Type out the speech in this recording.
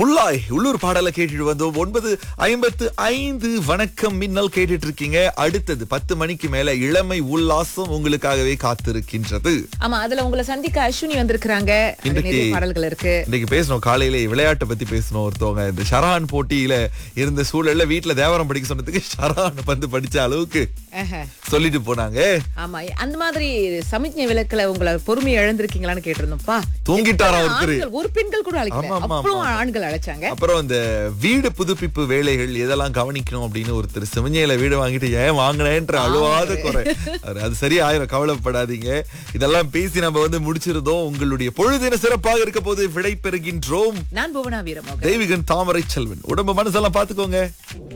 உள்ளாய் உள்ளூர் பாடலை கேட்டுட்டு வந்தோம் ஒன்பது ஐம்பத்து ஐந்து வணக்கம் மின்னல் கேட்டுட்டு இருக்கீங்க அடுத்தது பத்து மணிக்கு மேல இளமை உல்லாசம் உங்களுக்காகவே காத்திருக்கின்றது ஆமா அதுல உங்களை சந்திக்க அஸ்வினி வந்திருக்கிறாங்க அது இன்றைக்கு- நிறைய பாடல்கள் இருக்கு இன்னைக்கு பேசணும் காலையில விளையாட்டை பத்தி பேசணும் ஒருத்தவங்க இந்த ஷரான் போட்டியில இருந்த சூழல்ல வீட்டுல தேவரம் படிக்க சொன்னதுக்கு ஷரான் வந்து படிச்ச அளவுக்கு ஆஹா. சொல்லிட்டு போனாங்க ஆமா அந்த மாதிரி சமிக்ஞை விளக்குல உங்களை பொறுமை இழந்திருக்கீங்களான்னு கேட்டிருந்தோம்ப்பா தூங்கிட்டாரா ஒருத்தர் ஆண்கள், ஒரு பெண்கள் கூட அழைக்கல ஆமா, ஆமா, அப்புறம் ஆண்கள் அழைச்சாங்க அப்புறம் இந்த வீடு புதுப்பிப்பு வேலைகள் எதெல்லாம் கவனிக்கணும் அப்படின்னு ஒருத்தர் சிவஞ்சையில வீடு வாங்கிட்டு ஏன் வாங்கினேன்ற அழுவாத குறை அவரு, அது சரியா ஆயிரம் கவலைப்படாதீங்க இதெல்லாம் பேசி நம்ம வந்து முடிச்சிருந்தோம் உங்களுடைய பொழுதின சிறப்பாக இருக்க போது விடை பெறுகின்றோம் நான் புவனா வீரமோகன் தெய்வீகன் தாமரை செல்வன் உடம்பு மனசெல்லாம் பாத்துக்கோங்க